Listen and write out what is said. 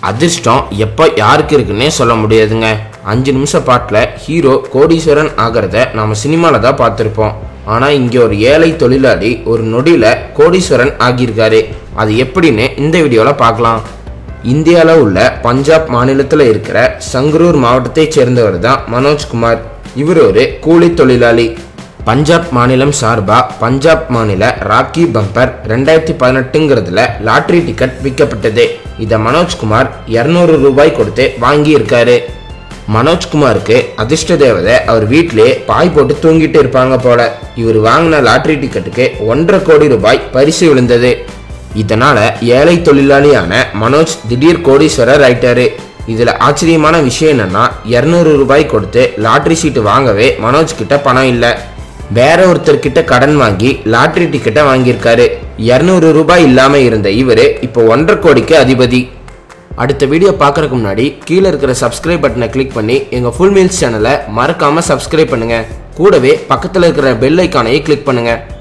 அதிர்ஷ்டம் எப்போ யாருக்கு இருக்குன்னே சொல்ல முடியாதுங்க அஞ்சு நிமிஷம் பாட்டில் ஹீரோ கோடீஸ்வரன் ஆகிறத நாம சினிமாவில் தான் பார்த்துருப்போம் ஆனால் இங்கே ஒரு ஏழை தொழிலாளி ஒரு நொடியில் கோடீஸ்வரன் ஆகியிருக்காரு அது எப்படின்னு இந்த வீடியோவில் பார்க்கலாம் இந்தியாவில் உள்ள பஞ்சாப் மாநிலத்தில் இருக்கிற சங்ரூர் மாவட்டத்தைச் சேர்ந்தவர் தான் மனோஜ்குமார் இவர் ஒரு கூலி தொழிலாளி பஞ்சாப் மாநிலம் சார்பா பஞ்சாப் மாநில ராக்கி பம்பர் ரெண்டாயிரத்தி பதினெட்டுங்கிறதுல லாட்ரி டிக்கெட் விற்கப்பட்டது இதை மனோஜ்குமார் இரநூறு ரூபாய் கொடுத்து வாங்கி இருக்காரு மனோஜ்குமாருக்கு அதிர்ஷ்ட தேவதை அவர் வீட்டிலே பாய் போட்டு தூங்கிட்டு இருப்பாங்க போல இவர் வாங்கின லாட்ரி டிக்கெட்டுக்கு ஒன்றரை கோடி ரூபாய் பரிசு விழுந்தது இதனால ஏழை தொழிலாளியான மனோஜ் திடீர் கோடீஸ்வரர் ஆயிட்டாரு இதுல ஆச்சரியமான விஷயம் என்னன்னா இரநூறு ரூபாய் கொடுத்து லாட்ரி சீட்டு வாங்கவே மனோஜ் கிட்ட பணம் இல்லை வேற ஒருத்தர்கிட்ட கடன் வாங்கி லாட்ரி டிக்கெட்டை வாங்கியிருக்காரு இரநூறு ரூபாய் இல்லாம இருந்த இவரு இப்போ ஒன்றரை கோடிக்கு அதிபதி அடுத்த வீடியோ பார்க்கறதுக்கு முன்னாடி கீழே இருக்கிற சப்ஸ்கிரைப் பட்டனை கிளிக் பண்ணி எங்கள் ஃபுல் மீல்ஸ் சேனலை மறக்காமல் சப்ஸ்கிரைப் பண்ணுங்கள் கூடவே பக்கத்தில் இருக்கிற பெல் ஐக்கானையும் கிளிக் பண்ணுங்கள்